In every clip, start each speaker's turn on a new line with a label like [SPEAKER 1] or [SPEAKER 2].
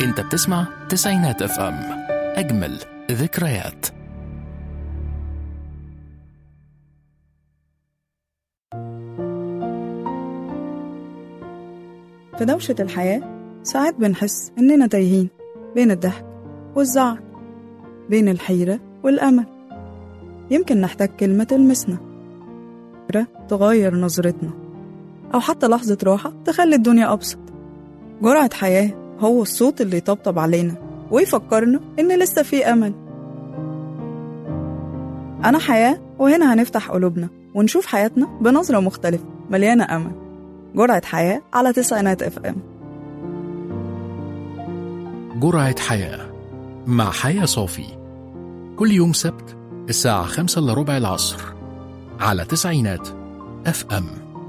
[SPEAKER 1] انت بتسمع تسعينات اف ام اجمل ذكريات
[SPEAKER 2] في دوشة الحياة ساعات بنحس إننا تايهين بين الضحك والزعل بين الحيرة والأمل يمكن نحتاج كلمة تلمسنا فكرة تغير نظرتنا أو حتى لحظة راحة تخلي الدنيا أبسط جرعة حياة هو الصوت اللي يطبطب علينا ويفكرنا إن لسه في أمل أنا حياة وهنا هنفتح قلوبنا ونشوف حياتنا بنظرة مختلفة مليانة أمل جرعة حياة على تسعينات اف ام
[SPEAKER 1] جرعة حياة مع حياة صافي كل يوم سبت الساعة خمسة إلا ربع العصر على تسعينات اف ام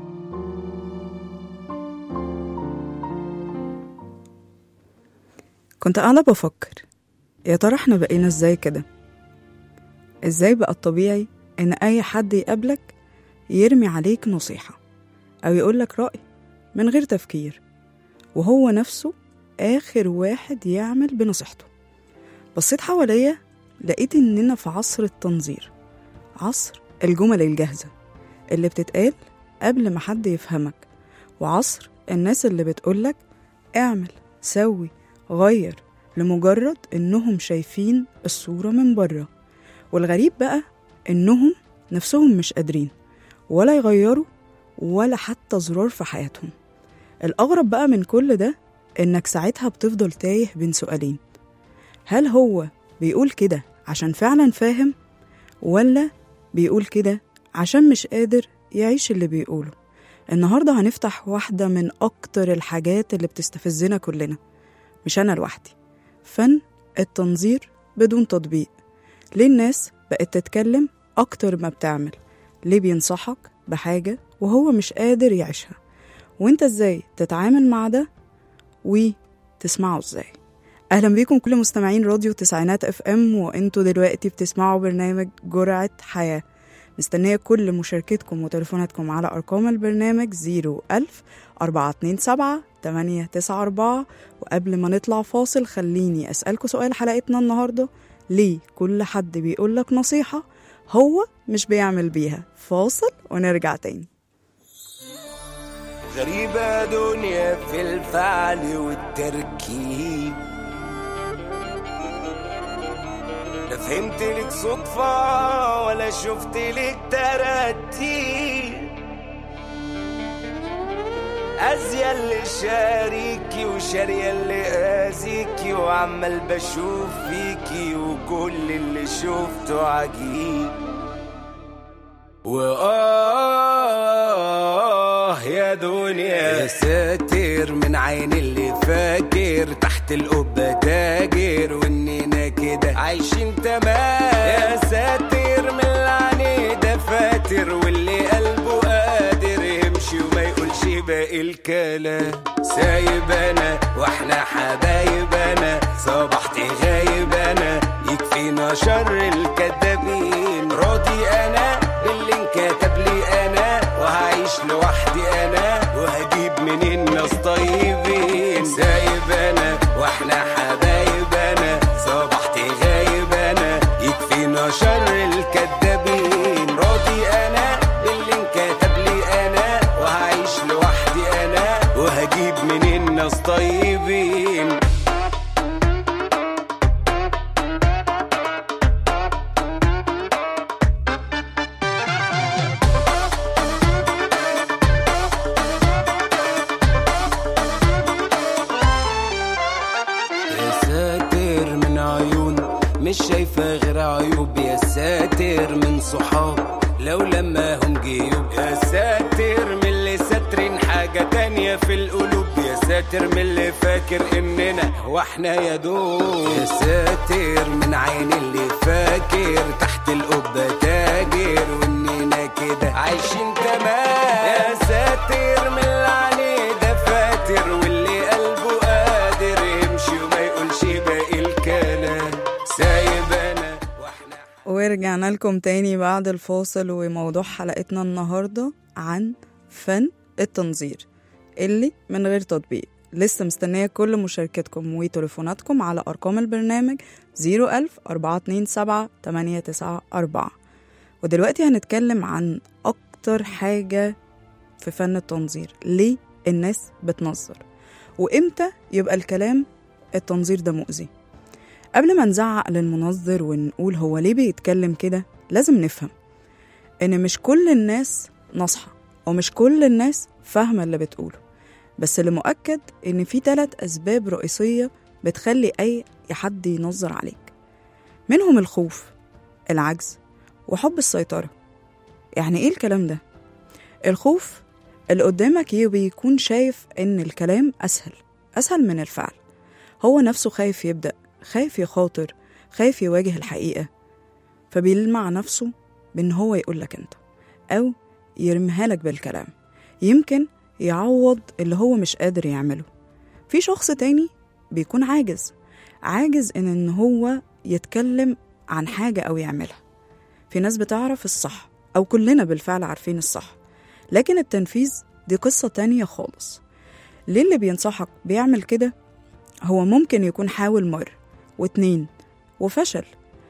[SPEAKER 2] كنت قاعدة بفكر يا ترى احنا بقينا ازاي كده ازاي بقى الطبيعي ان اي حد يقابلك يرمي عليك نصيحة او يقولك رأي من غير تفكير وهو نفسه آخر واحد يعمل بنصيحته بصيت حواليا لقيت إننا في عصر التنظير عصر الجمل الجاهزة اللي بتتقال قبل ما حد يفهمك وعصر الناس اللي بتقولك اعمل سوي غير لمجرد إنهم شايفين الصورة من بره والغريب بقى إنهم نفسهم مش قادرين ولا يغيروا ولا حتى زرار في حياتهم الأغرب بقى من كل ده إنك ساعتها بتفضل تايه بين سؤالين هل هو بيقول كده عشان فعلا فاهم ولا بيقول كده عشان مش قادر يعيش اللي بيقوله النهاردة هنفتح واحدة من أكتر الحاجات اللي بتستفزنا كلنا مش أنا لوحدي فن التنظير بدون تطبيق ليه الناس بقت تتكلم أكتر ما بتعمل ليه بينصحك بحاجة وهو مش قادر يعيشها وانت ازاي تتعامل مع ده وتسمعه ازاي اهلا بيكم كل مستمعين راديو تسعينات اف ام وانتوا دلوقتي بتسمعوا برنامج جرعة حياة مستنية كل مشاركتكم وتليفوناتكم على أرقام البرنامج 01000 427 894 وقبل ما نطلع فاصل خليني أسألكوا سؤال حلقتنا النهاردة ليه كل حد بيقولك نصيحة هو مش بيعمل بيها فاصل ونرجع تاني
[SPEAKER 3] غريبة دنيا في الفعل والتركيب لا فهمت لك صدفة ولا شفت لك ترتيب أزيا اللي شاريكي وشارية اللي قاسيكي وعمال بشوف فيكي وكل اللي شفته عجيب وآه يا دنيا يا ساتر من عين اللي فاكر تحت القبة تاجر وإننا كده عايشين تمام يا ساتر من العين ده فاتر واللي قلبه قادر يمشي وما يقولش باقي الكلام سايب انا واحنا حبايب انا صبحت غايب انا يكفينا شر الكدابين راضي انا باللي انكتب لي انا وهعيش لوحدي انا وهجيب منين ناس طيبين سايب انا واحنا حبايب انا صبحت غايب انا يكفينا شر الكدابين راضي انا باللي انكتب لي انا وهعيش لوحدي انا وهجيب منين ناس طيبين يا ساتر من عيون مش شايفة غير عيوب يا ساتر من صحاب لو لما هم جيوب يا ساتر من اللي ساترين حاجة تانية في القلوب يا ساتر من اللي فاكر اننا واحنا يا دوب يا ساتر من عين اللي فاكر تحت القبة تاجر واننا كده عايشين تمام يا ساتر من العين ده فاتر واللي قلبه قادر يمشي وما يقولش باقي الكلام سايب انا واحنا
[SPEAKER 2] ورجعنا لكم تاني بعد الفاصل وموضوع حلقتنا النهاردة عن فن التنظير اللي من غير تطبيق لسه مستنية كل مشاركتكم وتليفوناتكم على أرقام البرنامج 01000 427 894 ودلوقتي هنتكلم عن أكتر حاجة في فن التنظير ليه الناس بتنظر وإمتى يبقى الكلام التنظير ده مؤذي قبل ما نزعق للمنظر ونقول هو ليه بيتكلم كده لازم نفهم إن مش كل الناس ناصحة ومش كل الناس فاهمة اللي بتقوله بس اللي مؤكد إن في تلات أسباب رئيسية بتخلي أي حد ينظر عليك منهم الخوف العجز وحب السيطرة يعني إيه الكلام ده؟ الخوف اللي قدامك بيكون شايف إن الكلام أسهل أسهل من الفعل هو نفسه خايف يبدأ خايف يخاطر خايف يواجه الحقيقة فبيلمع نفسه بإن هو يقولك أنت أو يرميها لك بالكلام يمكن يعوض اللي هو مش قادر يعمله في شخص تاني بيكون عاجز عاجز إن, إن هو يتكلم عن حاجة أو يعملها في ناس بتعرف الصح أو كلنا بالفعل عارفين الصح لكن التنفيذ دي قصة تانية خالص ليه اللي بينصحك بيعمل كده هو ممكن يكون حاول مرة واتنين وفشل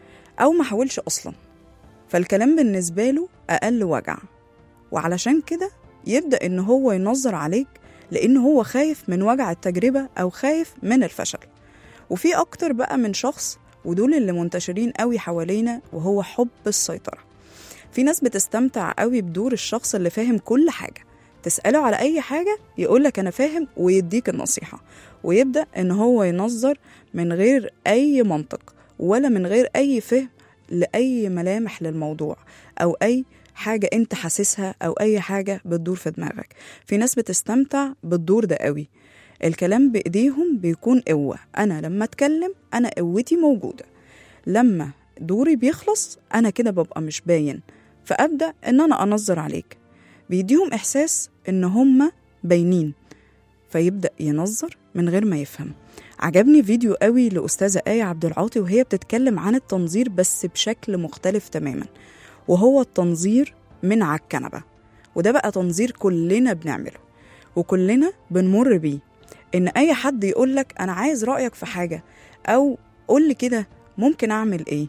[SPEAKER 2] أو ما حاولش أصلا فالكلام بالنسبة له أقل وجع وعلشان كده يبدأ إن هو ينظر عليك لأن هو خايف من وجع التجربة أو خايف من الفشل وفي أكتر بقى من شخص ودول اللي منتشرين قوي حوالينا وهو حب السيطرة في ناس بتستمتع قوي بدور الشخص اللي فاهم كل حاجة تسأله على أي حاجة يقولك أنا فاهم ويديك النصيحة ويبدأ إن هو ينظر من غير أي منطق ولا من غير أي فهم لأي ملامح للموضوع أو أي حاجة أنت حاسسها أو أي حاجة بتدور في دماغك في ناس بتستمتع بالدور ده قوي الكلام بإيديهم بيكون قوة أنا لما أتكلم أنا قوتي موجودة لما دوري بيخلص أنا كده ببقى مش باين فأبدأ إن أنا أنظر عليك بيديهم إحساس إن هما باينين فيبدأ ينظر من غير ما يفهم عجبني فيديو قوي لأستاذة آية عبد العاطي وهي بتتكلم عن التنظير بس بشكل مختلف تماما وهو التنظير من على الكنبة وده بقى تنظير كلنا بنعمله وكلنا بنمر بيه إن أي حد يقولك أنا عايز رأيك في حاجة أو قولي كده ممكن أعمل إيه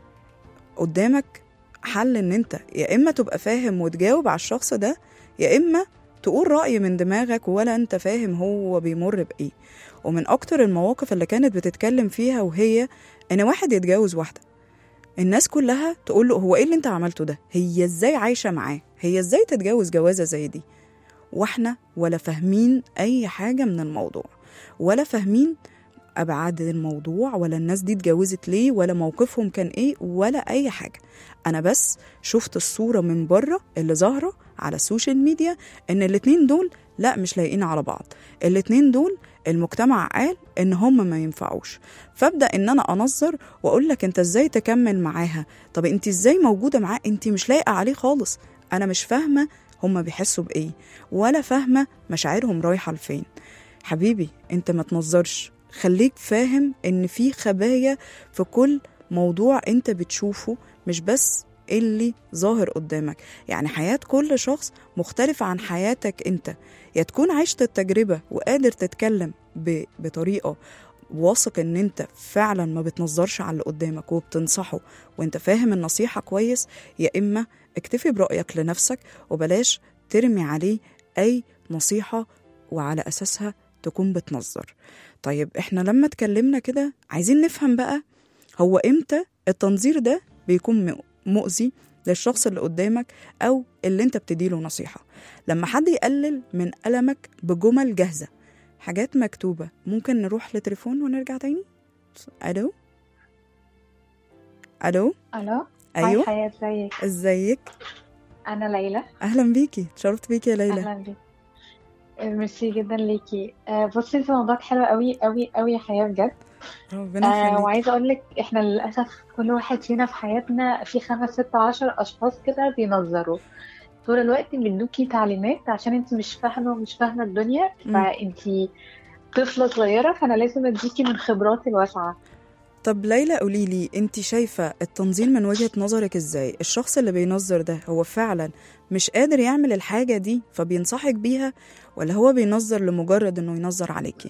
[SPEAKER 2] قدامك حل إن أنت يا إما تبقى فاهم وتجاوب على الشخص ده يا إما تقول رأي من دماغك ولا أنت فاهم هو بيمر بإيه ومن أكتر المواقف اللي كانت بتتكلم فيها وهي إن واحد يتجوز واحدة الناس كلها تقول له هو ايه اللي انت عملته ده هي ازاي عايشه معاه هي ازاي تتجوز جوازه زي دي واحنا ولا فاهمين اي حاجه من الموضوع ولا فاهمين ابعاد الموضوع ولا الناس دي اتجوزت ليه ولا موقفهم كان ايه ولا اي حاجه انا بس شفت الصوره من بره اللي ظاهره على السوشيال ميديا ان الاتنين دول لا مش لايقين على بعض الاتنين دول المجتمع قال ان هم ما ينفعوش فابدا ان انا انظر واقول لك انت ازاي تكمل معاها طب انت ازاي موجوده معاه انت مش لايقه عليه خالص انا مش فاهمه هم بيحسوا بايه ولا فاهمه مشاعرهم رايحه لفين حبيبي انت ما تنظرش خليك فاهم ان في خبايا في كل موضوع انت بتشوفه مش بس اللي ظاهر قدامك يعني حياة كل شخص مختلفة عن حياتك انت يا تكون عشت التجربة وقادر تتكلم ب- بطريقة واثق ان انت فعلا ما بتنظرش على اللي قدامك وبتنصحه وانت فاهم النصيحة كويس يا اما اكتفي برأيك لنفسك وبلاش ترمي عليه اي نصيحة وعلى اساسها تكون بتنظر طيب احنا لما اتكلمنا كده عايزين نفهم بقى هو امتى التنظير ده بيكون م- مؤذي للشخص اللي قدامك او اللي انت بتديله نصيحة لما حد يقلل من ألمك بجمل جاهزة حاجات مكتوبة ممكن نروح لتليفون ونرجع تاني الو الو
[SPEAKER 4] الو
[SPEAKER 2] ايوه
[SPEAKER 4] هاي حياة ازيك
[SPEAKER 2] ازيك
[SPEAKER 4] انا ليلى
[SPEAKER 2] اهلا بيكي اتشرفت بيكي يا ليلى
[SPEAKER 4] اهلا بيك آه، ميرسي جدا ليكي آه، بصي انت موضوعك حلو قوي قوي قوي يا حياة بجد
[SPEAKER 2] ربنا
[SPEAKER 4] آه
[SPEAKER 2] يخليك
[SPEAKER 4] وعايزه اقول لك احنا للاسف كل واحد فينا في حياتنا في خمس ست عشر اشخاص كده بينظروا طول الوقت بيدوكي تعليمات عشان انت مش فاهمه ومش فاهمه الدنيا
[SPEAKER 2] مم.
[SPEAKER 4] فانت طفله صغيره فانا لازم اديكي من خبراتي الواسعه
[SPEAKER 2] طب ليلى قولي لي انت شايفه التنظير من وجهه نظرك ازاي الشخص اللي بينظر ده هو فعلا مش قادر يعمل الحاجه دي فبينصحك بيها ولا هو بينظر لمجرد انه ينظر عليكي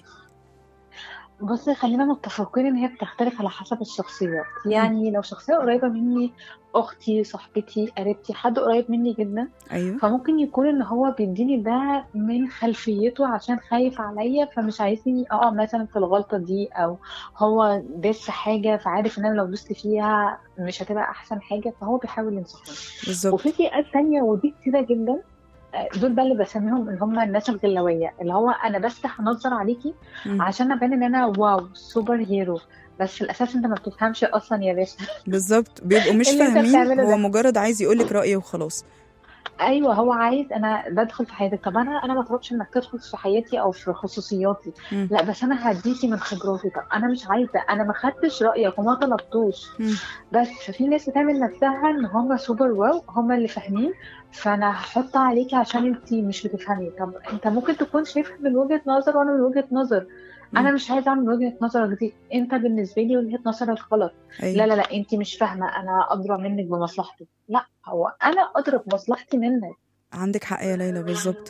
[SPEAKER 4] بصي خلينا متفقين ان هي بتختلف على حسب الشخصيات يعني لو شخصية قريبة مني اختي صاحبتي قريبتي حد قريب مني جدا
[SPEAKER 2] ايوه
[SPEAKER 4] فممكن يكون ان هو بيديني ده من خلفيته عشان خايف عليا فمش عايزني اقع مثلا في الغلطة دي او هو داس حاجة فعارف ان انا لو دوست فيها مش هتبقى احسن حاجة فهو بيحاول ينصحني
[SPEAKER 2] بالظبط
[SPEAKER 4] وفي فئات تانية ودي كتيرة جدا آه، دول بقى اللي بسميهم اللي هم الناس الغلوية اللي هو انا بس هنظر عليكي
[SPEAKER 2] مم.
[SPEAKER 4] عشان ابان ان انا واو سوبر هيرو بس في الاساس انت ما بتفهمش اصلا يا باشا
[SPEAKER 2] بالظبط بيبقوا مش
[SPEAKER 4] اللي انت
[SPEAKER 2] فاهمين
[SPEAKER 4] بتعمله
[SPEAKER 2] هو
[SPEAKER 4] ده.
[SPEAKER 2] مجرد عايز يقولك رأيه وخلاص
[SPEAKER 4] ايوه هو عايز انا بدخل في حياتك طب انا انا ما طلبش انك تدخل في حياتي او في خصوصياتي
[SPEAKER 2] مم.
[SPEAKER 4] لا بس انا هديكي من خبراتي طب انا مش عايزه انا ما خدتش رايك وما طلبتوش
[SPEAKER 2] مم.
[SPEAKER 4] بس ففي ناس بتعمل نفسها ان هم سوبر واو هم اللي فاهمين فانا هحط عليكي عشان انت مش بتفهمي طب انت ممكن تكون شايفها من وجهه نظر وانا من وجهه نظر انا
[SPEAKER 2] مم.
[SPEAKER 4] مش عايزه اعمل وجهه نظرك دي انت بالنسبه لي وجهه نظرك غلط
[SPEAKER 2] أيوة.
[SPEAKER 4] لا لا لا انت مش فاهمه انا ادرى منك بمصلحتي لا هو انا ادرى بمصلحتي منك
[SPEAKER 2] عندك حق يا ليلى بالظبط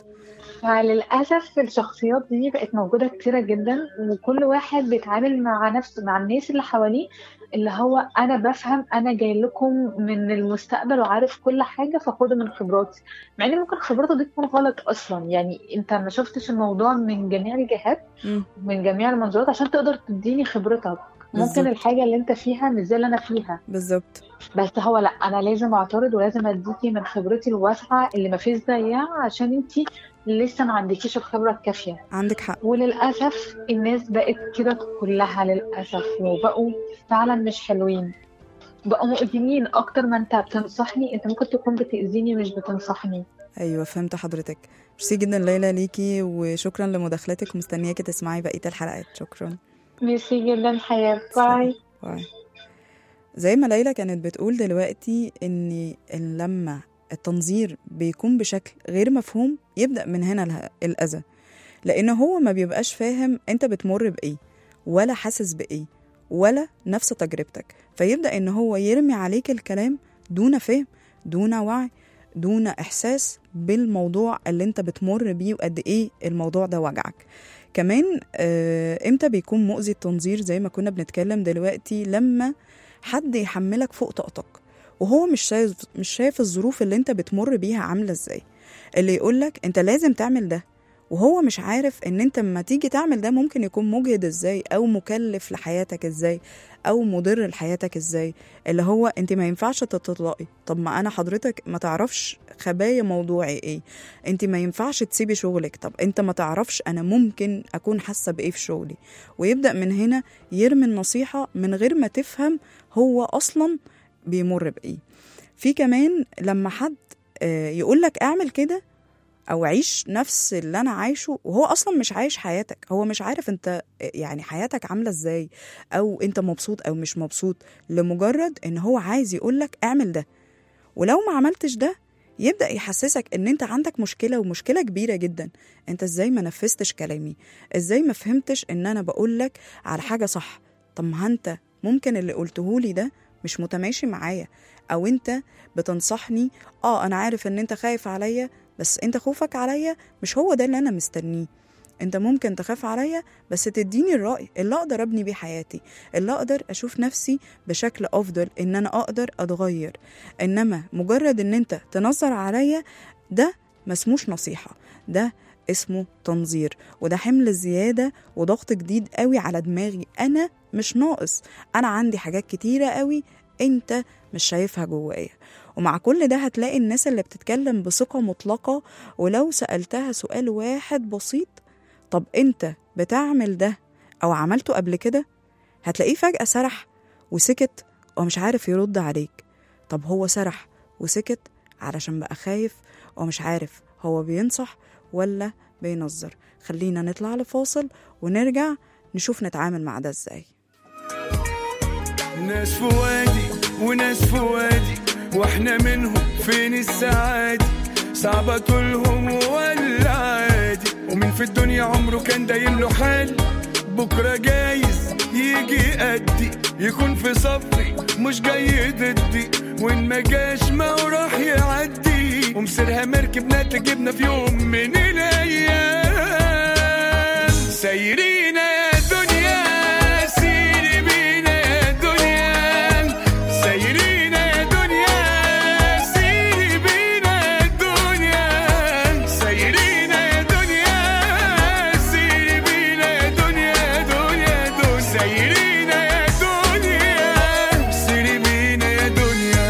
[SPEAKER 4] فللاسف الشخصيات دي بقت موجوده كتيره جدا وكل واحد بيتعامل مع نفسه مع الناس اللي حواليه اللي هو انا بفهم انا جاي لكم من المستقبل وعارف كل حاجه فخدوا من خبراتي مع ان ممكن خبراته دي تكون غلط اصلا يعني انت ما شفتش الموضوع من جميع الجهات
[SPEAKER 2] مم.
[SPEAKER 4] من جميع المنظورات عشان تقدر تديني خبرتك
[SPEAKER 2] بالظبط.
[SPEAKER 4] ممكن الحاجه اللي انت فيها مش زي اللي انا فيها
[SPEAKER 2] بالظبط
[SPEAKER 4] بس هو لا انا لازم اعترض ولازم اديكي من خبرتي الواسعه اللي ما فيش زيها عشان انتي لسه ما عندكيش الخبره الكافيه
[SPEAKER 2] عندك حق
[SPEAKER 4] وللاسف الناس بقت كده كلها للاسف وبقوا فعلا مش حلوين بقوا مؤذيين اكتر ما انت بتنصحني انت ممكن تكون بتاذيني مش بتنصحني
[SPEAKER 2] ايوه فهمت حضرتك ميرسي جدا ليلى ليكي وشكرا لمداخلتك ومستنياكي تسمعي بقيه الحلقات شكرا
[SPEAKER 4] ميرسي جدا حياه باي
[SPEAKER 2] باي زي ما ليلى كانت بتقول دلوقتي ان لما التنظير بيكون بشكل غير مفهوم يبدأ من هنا اله- الأذى لأن هو ما بيبقاش فاهم أنت بتمر بإيه ولا حاسس بإيه ولا نفس تجربتك فيبدأ إن هو يرمي عليك الكلام دون فهم دون وعي دون إحساس بالموضوع اللي أنت بتمر بيه وقد إيه الموضوع ده وجعك كمان آه، إمتى بيكون مؤذي التنظير زي ما كنا بنتكلم دلوقتي لما حد يحملك فوق طاقتك وهو مش شايف مش شايف الظروف اللي انت بتمر بيها عامله ازاي اللي يقولك انت لازم تعمل ده وهو مش عارف ان انت لما تيجي تعمل ده ممكن يكون مجهد ازاي او مكلف لحياتك ازاي او مضر لحياتك ازاي اللي هو انت ما ينفعش تتطلقي طب ما انا حضرتك ما تعرفش خبايا موضوعي ايه انت ما ينفعش تسيبي شغلك طب انت ما تعرفش انا ممكن اكون حاسه بايه في شغلي ويبدا من هنا يرمي النصيحه من غير ما تفهم هو اصلا بيمر بايه في كمان لما حد يقول لك اعمل كده او عيش نفس اللي انا عايشه وهو اصلا مش عايش حياتك هو مش عارف انت يعني حياتك عامله ازاي او انت مبسوط او مش مبسوط لمجرد ان هو عايز يقولك اعمل ده ولو ما عملتش ده يبدا يحسسك ان انت عندك مشكله ومشكله كبيره جدا انت ازاي ما نفذتش كلامي ازاي ما فهمتش ان انا بقولك على حاجه صح طب ما انت ممكن اللي قلتهولي ده مش متماشي معايا او انت بتنصحني اه انا عارف ان انت خايف عليا بس انت خوفك عليا مش هو ده اللي انا مستنيه انت ممكن تخاف عليا بس تديني الرأي اللي اقدر ابني بيه حياتي اللي اقدر اشوف نفسي بشكل افضل ان انا اقدر اتغير انما مجرد ان انت تنظر عليا ده مسموش نصيحة ده اسمه تنظير وده حمل زيادة وضغط جديد قوي على دماغي أنا مش ناقص أنا عندي حاجات كتيرة قوي أنت مش شايفها جوايا ومع كل ده هتلاقي الناس اللي بتتكلم بثقة مطلقة ولو سألتها سؤال واحد بسيط طب أنت بتعمل ده أو عملته قبل كده هتلاقيه فجأة سرح وسكت ومش عارف يرد عليك طب هو سرح وسكت علشان بقى خايف ومش عارف هو بينصح ولا بينظر خلينا نطلع لفاصل ونرجع نشوف نتعامل مع ده ازاي
[SPEAKER 5] ناس في وادي وناس في وادي واحنا منهم فين السعادة صعبة طولهم ولا عادي ومين في الدنيا عمره كان دايم له حال بكرة جايز يجي قدي يكون في صفي مش جاي ضدي وان ما جاش ما هو راح يعدي ومسيرها مركبنا تجيبنا في يوم من الايام سايرين يا دنيا سيري بينا يا دنيا سايرين يا دنيا سيري بينا يا دنيا سايرين يا دنيا سيري بينا يا دنيا يا دنيا يا دنيا سايرين يا دنيا سيري بينا يا دنيا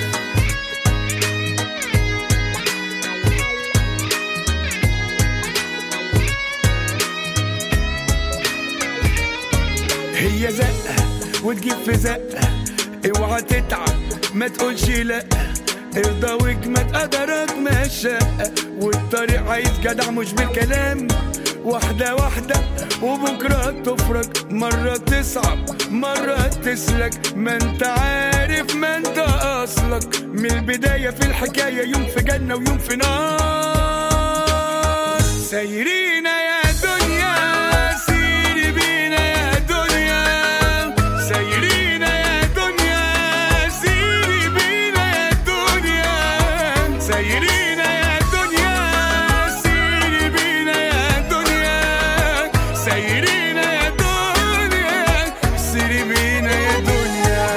[SPEAKER 5] هي زقة وتجيب في زقة اوعى تتعب ما تقولش لا ارضى واجمد قدرك ما شاء والطريق عايز جدع مش بالكلام واحدة واحدة وبكرة تفرج مرة تصعب مرة تسلك ما انت عارف ما انت اصلك من البداية في الحكاية يوم في جنة ويوم في نار سايرين يا دنيا سيري بينا يا دنيا سايرين يا دنيا سيري بينا يا دنيا سايرين يا دنيا سيري بينا يا دنيا سايرين يا دنيا سيري بينا يا دنيا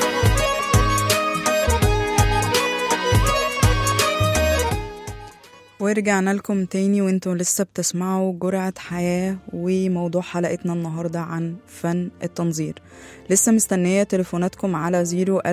[SPEAKER 2] ورجعنا لكم تاني وانتم لسه بتسمعوا جرعة حياة وموضوع حلقتنا النهاردة عن فن التنظير لسه مستنية تليفوناتكم على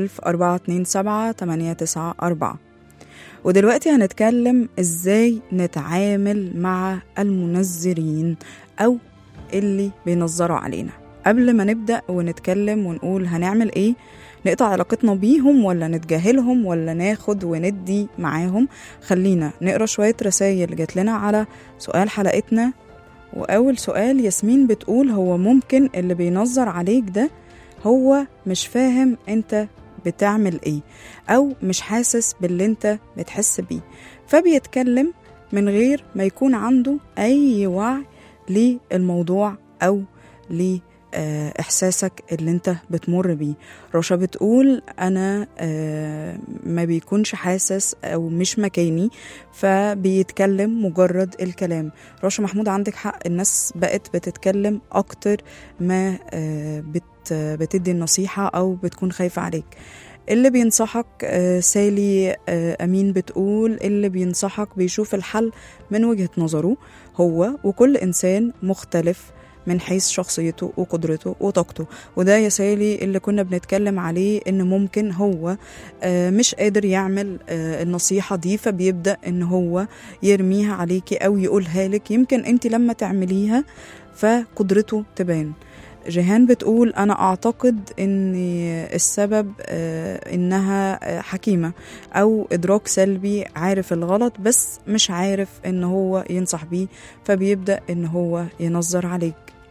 [SPEAKER 2] 01427 ودلوقتي هنتكلم ازاي نتعامل مع المنظرين او اللي بينظروا علينا قبل ما نبدأ ونتكلم ونقول هنعمل ايه نقطع علاقتنا بيهم ولا نتجاهلهم ولا ناخد وندي معاهم خلينا نقرا شوية رسائل جات لنا على سؤال حلقتنا وأول سؤال ياسمين بتقول هو ممكن اللي بينظر عليك ده هو مش فاهم انت بتعمل ايه او مش حاسس باللي انت بتحس بيه فبيتكلم من غير ما يكون عنده اي وعي للموضوع او ل آه، احساسك اللي انت بتمر بيه رشا بتقول انا آه، ما بيكونش حاسس او مش مكاني فبيتكلم مجرد الكلام رشا محمود عندك حق الناس بقت بتتكلم اكتر ما آه، بت بتدي النصيحة او بتكون خايفة عليك اللي بينصحك آه، سالي آه، أمين بتقول اللي بينصحك بيشوف الحل من وجهة نظره هو وكل إنسان مختلف من حيث شخصيته وقدرته وطاقته وده يا سالي اللي كنا بنتكلم عليه ان ممكن هو آه، مش قادر يعمل آه، النصيحة دي فبيبدأ ان هو يرميها عليكي او يقولها لك يمكن انت لما تعمليها فقدرته تبان جيهان بتقول أنا أعتقد أن السبب آه، إنها آه، حكيمة أو إدراك سلبي عارف الغلط بس مش عارف إن هو ينصح بيه فبيبدأ إن هو ينظر عليك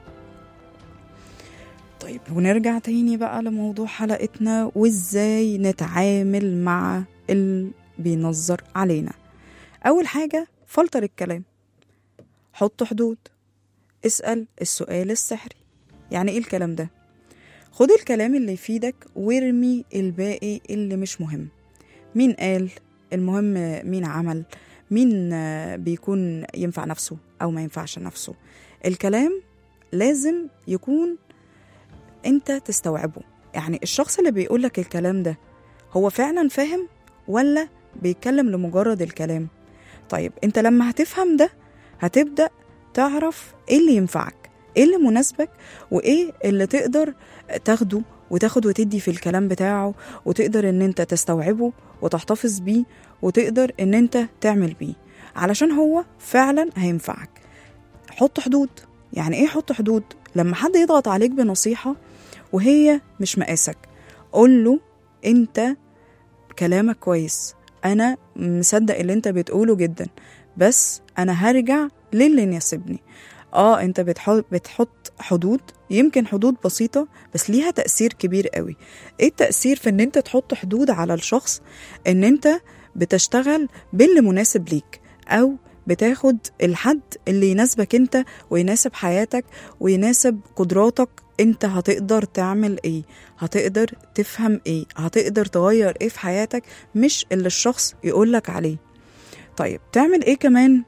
[SPEAKER 2] طيب ونرجع تاني بقى لموضوع حلقتنا وإزاي نتعامل مع اللي بينظر علينا أول حاجة فلتر الكلام حط حدود اسأل السؤال السحري يعني ايه الكلام ده خد الكلام اللي يفيدك وارمي الباقي اللي مش مهم مين قال المهم مين عمل مين آه، بيكون ينفع نفسه او ما ينفعش نفسه الكلام لازم يكون انت تستوعبه يعني الشخص اللي بيقولك الكلام ده هو فعلا فاهم ولا بيتكلم لمجرد الكلام طيب انت لما هتفهم ده هتبدأ تعرف ايه اللي ينفعك ايه اللي مناسبك وايه اللي تقدر تاخده وتاخد وتدي في الكلام بتاعه وتقدر ان انت تستوعبه وتحتفظ بيه وتقدر ان انت تعمل بيه علشان هو فعلا هينفعك حط حدود يعني ايه حط حدود لما حد يضغط عليك بنصيحة وهي مش مقاسك قول له انت كلامك كويس انا مصدق اللي انت بتقوله جدا بس انا هرجع للي يناسبني اه انت بتحط بتحط حدود يمكن حدود بسيطة بس ليها تأثير كبير قوي ايه التأثير في ان انت تحط حدود على الشخص ان انت بتشتغل باللي مناسب ليك او بتاخد الحد اللي يناسبك انت ويناسب حياتك ويناسب قدراتك انت هتقدر تعمل ايه هتقدر تفهم ايه هتقدر تغير ايه في حياتك مش اللي الشخص يقولك عليه طيب تعمل ايه كمان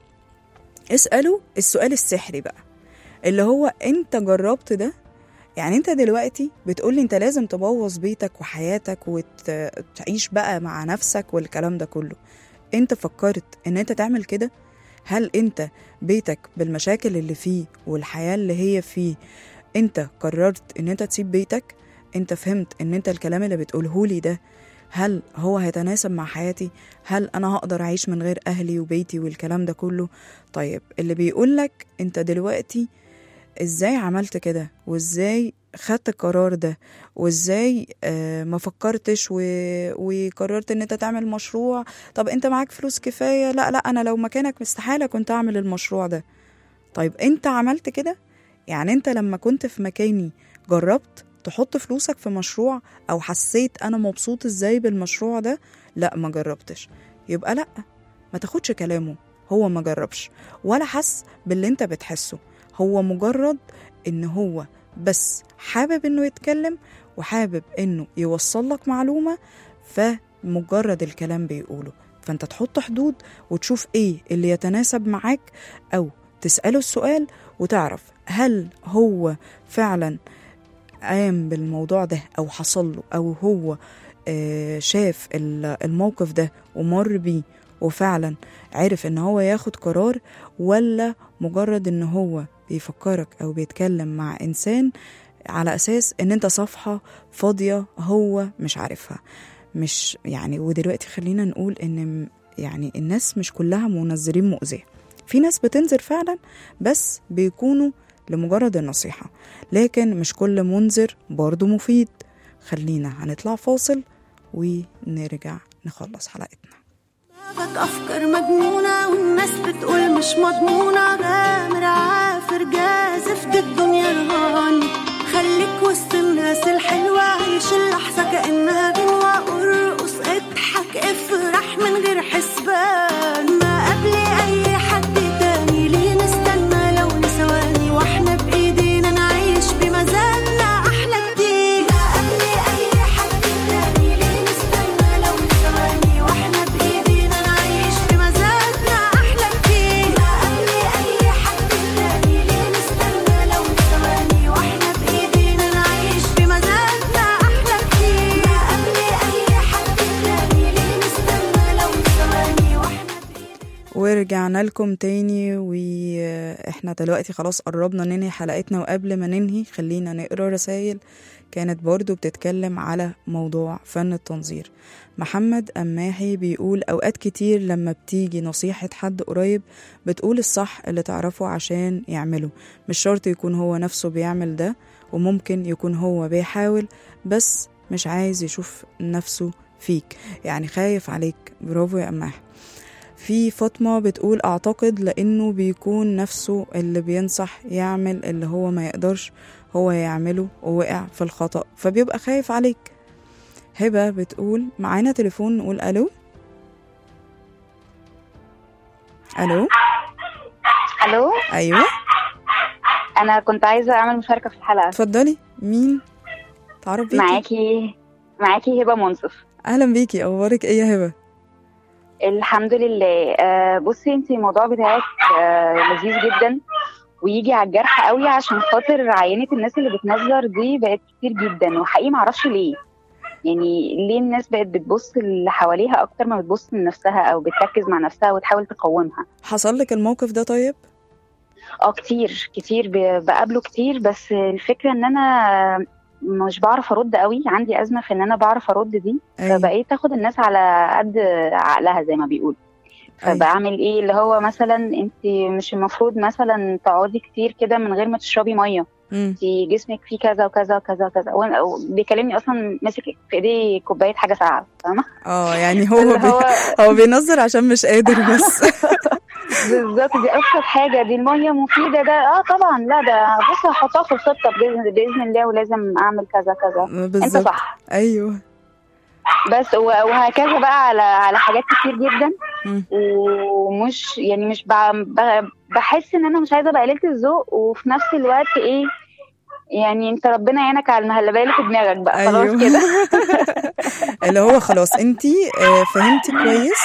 [SPEAKER 2] اسأله السؤال السحري بقى اللي هو انت جربت ده يعني انت دلوقتي بتقولي انت لازم تبوظ بيتك وحياتك وتعيش بقى مع نفسك والكلام ده كله انت فكرت ان انت تعمل كده هل انت بيتك بالمشاكل اللي فيه والحياة اللي هي فيه انت قررت ان انت تسيب بيتك انت فهمت ان انت الكلام اللي بتقوله لي ده هل هو هيتناسب مع حياتي هل انا هقدر اعيش من غير اهلي وبيتي والكلام ده كله طيب اللي بيقولك انت دلوقتي ازاي عملت كده وازاي خدت القرار ده وازاي آه ما فكرتش و... وقررت ان انت تعمل مشروع طب انت معاك فلوس كفايه لا لا انا لو مكانك استحاله كنت اعمل المشروع ده طيب انت عملت كده يعني انت لما كنت في مكاني جربت تحط فلوسك في مشروع او حسيت انا مبسوط ازاي بالمشروع ده لا ما جربتش يبقى لا ما تاخدش كلامه هو ما جربش ولا حس باللي انت بتحسه هو مجرد ان هو بس حابب انه يتكلم وحابب انه يوصل لك معلومة فمجرد الكلام بيقوله فانت تحط حدود وتشوف ايه اللي يتناسب معاك او تسأله السؤال وتعرف هل هو فعلا قام بالموضوع ده او حصل له او هو آه، شاف ال- الموقف ده ومر بيه وفعلا عرف ان هو ياخد قرار ولا مجرد ان هو بيفكرك او بيتكلم مع انسان على اساس ان انت صفحة فاضية هو مش عارفها مش يعني ودلوقتي خلينا نقول ان م- يعني الناس مش كلها منذرين مؤذية في ناس بتنذر فعلا بس بيكونوا لمجرد النصيحة لكن مش كل منذر برضه مفيد خلينا هنطلع فاصل ونرجع نخلص حلقتنا
[SPEAKER 6] دماغك أفكار مجنونة والناس بتقول مش مضمونة غامر عافر جازف دي الدنيا رهان خليك وسط الناس الحلوة عيش اللحظة كأنها جنوة ارقص اضحك افرح من غير حسبان ما قبل أي حد تاني ليه نستنى لو ثواني واحنا بإيدينا نعيش بمزاجنا أحلى كتير ما قبل أي حد تاني ليه نستنى لو ثواني واحنا بإيدينا نعيش بمزاجنا أحلى كتير ما قبل أي حد تاني ليه نستنى لو ثواني واحنا بإيدينا نعيش بمزاجنا أحلى كتير ما قبل أي حد تاني ليه نستنى لو ثواني واحنا بإيدينا
[SPEAKER 2] ورجعنا لكم تاني واحنا دلوقتي خلاص قربنا ننهي حلقتنا وقبل ما ننهي خلينا نقرا رسائل كانت برضو بتتكلم على موضوع فن التنظير محمد أماحي بيقول أوقات كتير لما بتيجي نصيحة حد قريب بتقول الصح اللي تعرفه عشان يعمله مش شرط يكون هو نفسه بيعمل ده وممكن يكون هو بيحاول بس مش عايز يشوف نفسه فيك يعني خايف عليك برافو يا أماحي في فاطمة بتقول أعتقد لأنه بيكون نفسه اللي بينصح يعمل اللي هو ما يقدرش هو يعمله ووقع في الخطأ فبيبقى خايف عليك هبة بتقول معانا تليفون نقول ألو ألو
[SPEAKER 7] الو
[SPEAKER 2] أيوة
[SPEAKER 7] انا كنت عايزه اعمل مشاركه في الحلقه
[SPEAKER 2] اتفضلي مين تعرف بيكي
[SPEAKER 7] معاكي معاكي هبه منصف
[SPEAKER 2] أهلا بيكي أخبارك إيه يا هبة
[SPEAKER 7] الحمد لله آه بصي انت الموضوع بتاعك آه لذيذ جدا ويجي على الجرح قوي عشان خاطر عينه الناس اللي بتنظر دي بقت كتير جدا وحقيقي معرفش ليه يعني ليه الناس بقت بتبص اللي حواليها اكتر ما بتبص لنفسها او بتركز مع نفسها وتحاول تقومها
[SPEAKER 2] حصل لك الموقف ده طيب
[SPEAKER 7] اه كتير كتير ب- بقابله كتير بس الفكره ان انا مش بعرف ارد قوي عندي ازمه في ان انا بعرف ارد دي
[SPEAKER 2] أيوة.
[SPEAKER 7] فبقيت اخد الناس على قد عقلها زي ما بيقول
[SPEAKER 2] أيوة.
[SPEAKER 7] فبعمل ايه اللي هو مثلا انت مش المفروض مثلا تقعدي كتير كده من غير ما تشربي ميه
[SPEAKER 2] مم.
[SPEAKER 7] انت جسمك فيه كذا وكذا وكذا وكذا وأنا- وبيكلمني اصلا ماسك في ايديه كوبايه حاجه ساقعه فاهمه
[SPEAKER 2] اه يعني هو
[SPEAKER 7] اللي
[SPEAKER 2] بي...
[SPEAKER 7] هو
[SPEAKER 2] هو بينظر عشان مش قادر بس
[SPEAKER 7] بالظبط دي ابسط حاجه دي الميه مفيده ده اه طبعا لا ده بص هحطها في الخطه باذن باذن الله ولازم اعمل كذا كذا انت
[SPEAKER 2] بالظبط
[SPEAKER 7] صح
[SPEAKER 2] ايوه
[SPEAKER 7] بس و- وهكذا بقى على على حاجات كتير جدا
[SPEAKER 2] مم.
[SPEAKER 7] ومش يعني مش ب... ب... بحس ان انا مش عايزه ابقى قليله الذوق وفي نفس الوقت ايه يعني انت ربنا يعينك على المهلبيه اللي في دماغك بقى خلاص كده
[SPEAKER 2] اللي هو خلاص انتي آه، فهمتي كويس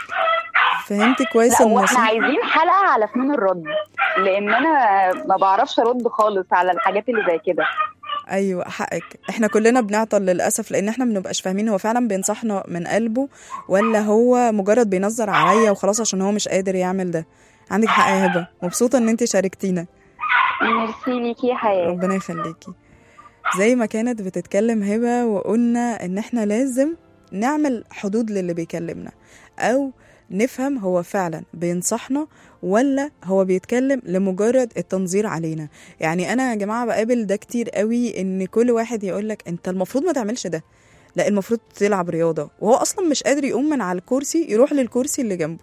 [SPEAKER 2] فهمتي كويس
[SPEAKER 7] لا واحنا
[SPEAKER 2] النصيحة
[SPEAKER 7] عايزين حلقه على فنون الرد لان انا ما بعرفش ارد خالص على الحاجات اللي زي كده
[SPEAKER 2] ايوه حقك احنا كلنا بنعطل للاسف لان احنا بنبقاش فاهمين هو فعلا بينصحنا من قلبه ولا هو مجرد بينظر عليا وخلاص عشان هو مش قادر يعمل ده عندك حق يا هبه مبسوطه ان انت شاركتينا
[SPEAKER 7] ميرسي ليكي يا حياه
[SPEAKER 2] ربنا يخليكي زي ما كانت بتتكلم هبه وقلنا ان احنا لازم نعمل حدود للي بيكلمنا او نفهم هو فعلا بينصحنا ولا هو بيتكلم لمجرد التنظير علينا يعني انا يا جماعه بقابل ده كتير قوي ان كل واحد يقول لك انت المفروض ما تعملش ده لا المفروض تلعب رياضه وهو اصلا مش قادر يقوم من على الكرسي يروح للكرسي اللي جنبه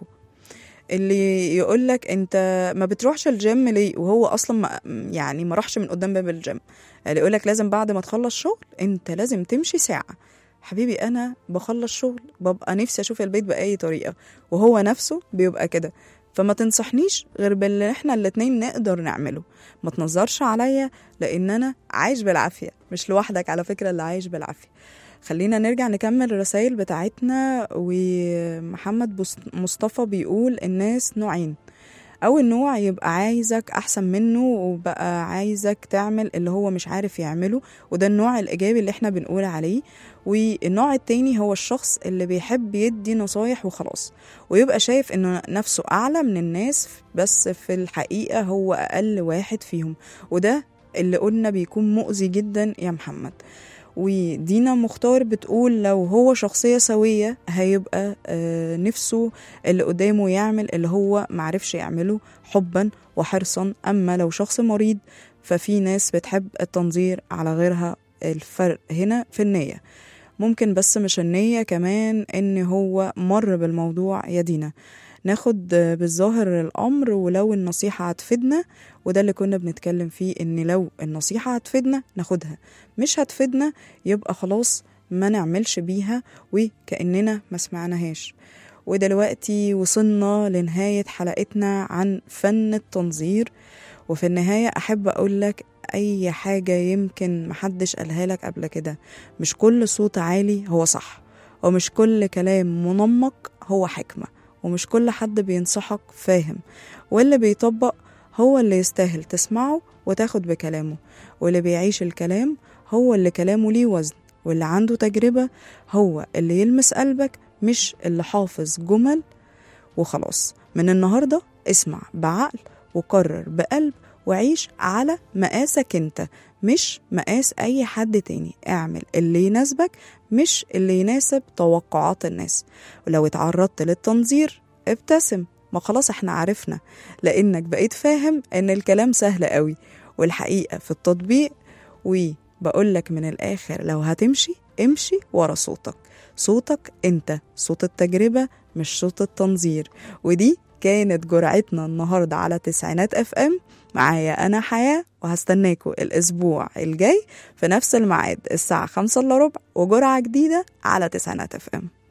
[SPEAKER 2] اللي يقول لك انت ما بتروحش الجيم ليه وهو اصلا ما يعني ما راحش من قدام باب الجيم اللي يقول لك لازم بعد ما تخلص شغل انت لازم تمشي ساعه حبيبي انا بخلص شغل ببقى نفسي اشوف البيت باي طريقه وهو نفسه بيبقى كده فما تنصحنيش غير باللي احنا الاتنين نقدر نعمله ما تنظرش عليا لان انا عايش بالعافيه مش لوحدك على فكره اللي عايش بالعافيه خلينا نرجع نكمل الرسائل بتاعتنا ومحمد بص- مصطفى بيقول الناس نوعين أول نوع يبقى عايزك أحسن منه وبقى عايزك تعمل اللي هو مش عارف يعمله وده النوع الإيجابي اللي احنا بنقول عليه والنوع التاني هو الشخص اللي بيحب يدي نصايح وخلاص ويبقى شايف انه نفسه أعلى من الناس بس في الحقيقة هو أقل واحد فيهم وده اللي قلنا بيكون مؤذي جدا يا محمد ودينا مختار بتقول لو هو شخصية سوية هيبقى آه، نفسه اللي قدامه يعمل اللي هو معرفش يعمله حبا وحرصا أما لو شخص مريض ففي ناس بتحب التنظير على غيرها الفرق هنا في النية ممكن بس مش النية كمان ان هو مر بالموضوع يا دينا ناخد آه، بالظاهر الأمر ولو النصيحة هتفيدنا وده اللي كنا بنتكلم فيه ان لو النصيحة هتفيدنا ناخدها مش هتفيدنا يبقى خلاص ما نعملش بيها وكأننا ما سمعناهاش ودلوقتي وصلنا لنهاية حلقتنا عن فن التنظير وفي النهاية أحب أقولك أي حاجة يمكن محدش قالها لك قبل كده مش كل صوت عالي هو صح ومش كل كلام منمق هو حكمة ومش كل حد بينصحك فاهم واللي بيطبق هو اللي يستاهل تسمعه وتاخد بكلامه واللي بيعيش الكلام هو اللي كلامه ليه وزن واللي عنده تجربة هو اللي يلمس قلبك مش اللي حافظ جمل وخلاص من النهاردة اسمع بعقل وقرر بقلب وعيش على مقاسك انت مش مقاس اي حد تاني اعمل اللي يناسبك مش اللي يناسب توقعات الناس ولو اتعرضت للتنظير ابتسم ما خلاص احنا عرفنا لانك بقيت فاهم ان الكلام سهل قوي والحقيقة في التطبيق وبقولك من الاخر لو هتمشي امشي ورا صوتك صوتك انت صوت التجربة مش صوت التنظير ودي كانت جرعتنا النهاردة على تسعينات اف ام معايا أنا حياة وهستناكوا الأسبوع الجاي في نفس الميعاد الساعة خمسة إلا ربع وجرعة جديدة على تسعينات اف ام